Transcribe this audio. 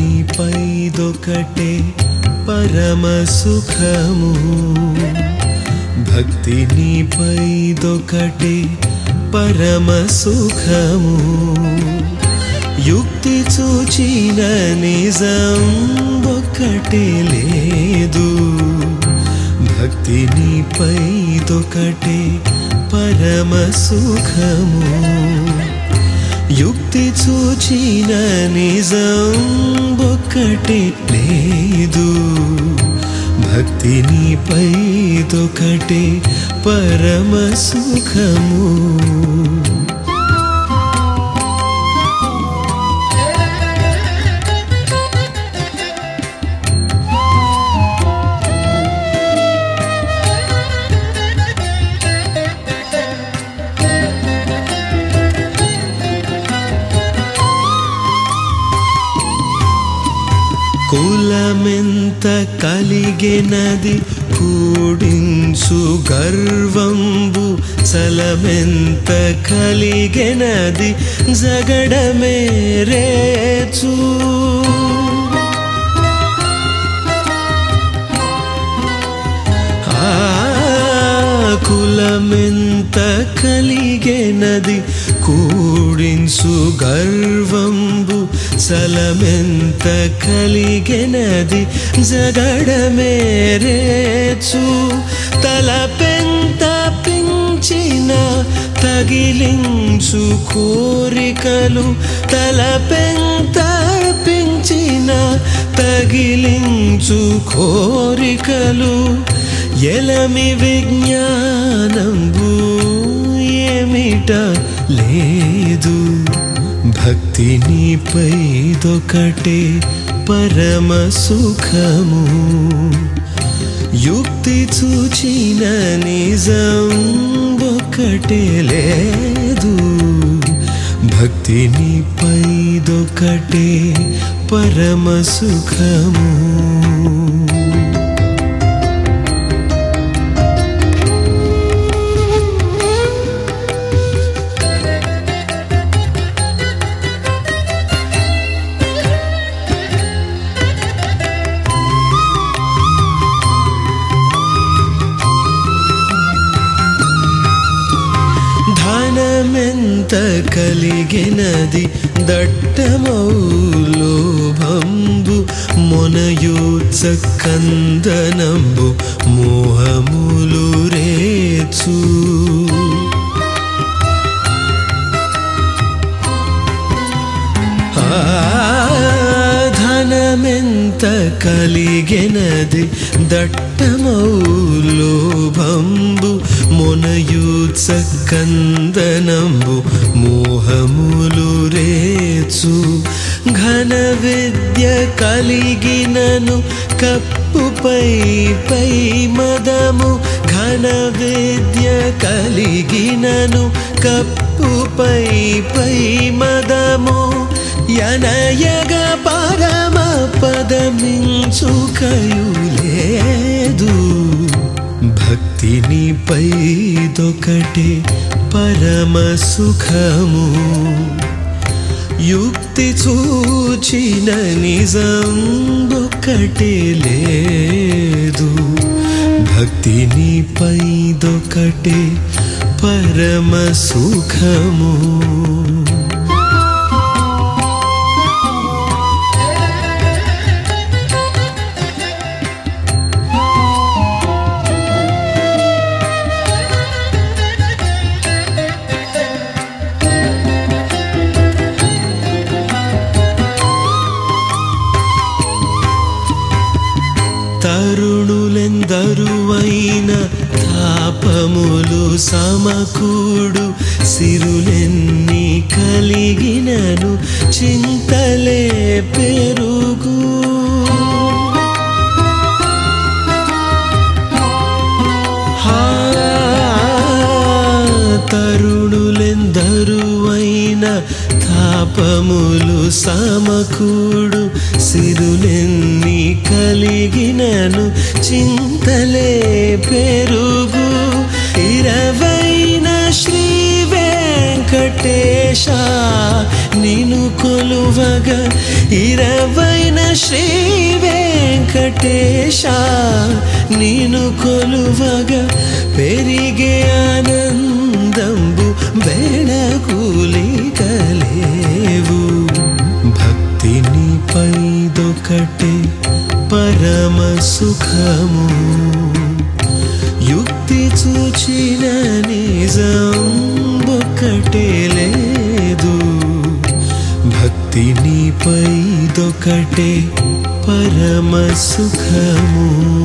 నీపైదొకటే పరమ సుఖము భక్తి నీపైదొకటే పరమ సుఖము యుక్తి చూచిన నిజం ఒక్కటే లేదు భక్తి నీపైదొకటే పరమ సుఖము యుక్తి చూచిన నిజం ఒక్కటే లేదు భక్తి నీపైదొకటే పరమ సుఖము కులమెంత కలిగినది కూడించు గర్వంబు చలమెంత కలిగినది జగడమే రేచు ఆ కులమెంత కలిగెనది కూడించు గర్వంబు చలమెంత కలిగెనది జగడమే రేచు తలపెంత పించిన తగిలించు కోరికలు తలపెంత పించిన తగిలించు కోరికలు ఎలమి విజ్ఞానంబు ఏమిట లేదు భక్తి నీపైదొకటే పరమ సుఖము యుక్తి చూచిన నిజం ఒకటే లేదు భక్తి నీపైదొకటే పరమ సుఖము ధనమెంత కలిగినది దట్టమౌలోభంబు మొనయూత్స కందనంబు మోహములు రేచు ఆ ధనమెంత కలిగినది దట్టమౌలోభంబు మొనయూత్స కందనంబు మోహములు రేచు ఘన విద్య కలిగినను కప్పుపై పై మదము ఘన విద్య కలిగినను కప్పుపై పై మదము యనయగ పరమ పదమించుకయు లేదు భక్తి నీపైదొకటే పరమ సుఖము యుక్తి చూచిన నిజం ఒక్కటే లేదు భక్తి నీపైదొకటే పరమ సుఖము తరుణులెందరువైన తాపములు సమకూడు సిరులెన్ని కలిగినను చింతలే పెరుగు హా, తరుణులెందరువైన తాపములు సమకూడు సిరులెన్ని కలిగినను చింతలే పెరుగు ఇరవైన శ్రీ వెంకట వెంకటేశ నిను కొలువగ ఇరవైన శ్రీ వెంకటేశ నిను కొలువగ పెరిగే ఆనందంబు బెడకూలి కలేవు భక్తిని పైదొకటే పరమ సుఖము యుక్తి చూచిన నిజం ఒక్కటే లేదు భక్తిని పైదొకటే పరమ సుఖము